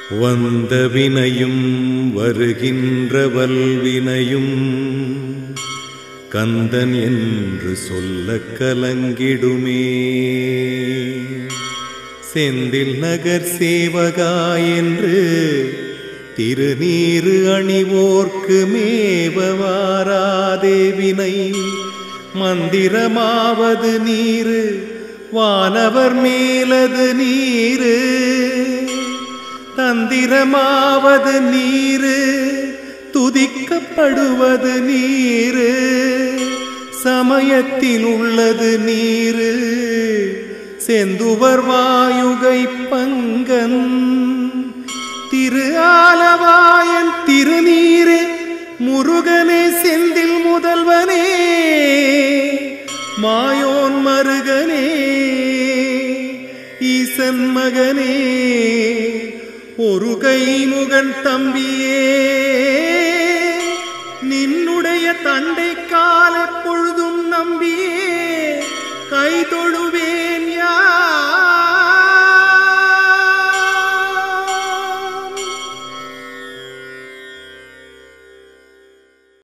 வந்த வினையும் வருகின்ற வல்வினையும் கந்தன் என்று சொல்ல கலங்கிடுமே செந்தில் நகர் சேவகா என்று திருநீரு அணிவோர்க்கு மேவவாராதே வினை மந்திரமாவது நீரு வானவர் மேலது நீரு தந்திரமாவது நீரு துதிக்கப்படுவது நீரு சமயத்தில் உள்ளது நீரு செந்துவர் வாயுகை பங்கன் திரு ஆலவாயன் திருநீரே முருகனே செந்தில் முதல்வனே மாயோன் மருகனே ஈசன் மகனே ஒரு கை முகன் தம்பியே நின்னுடைய தண்டை கால பொழுதும் நம்பியே கை தொழு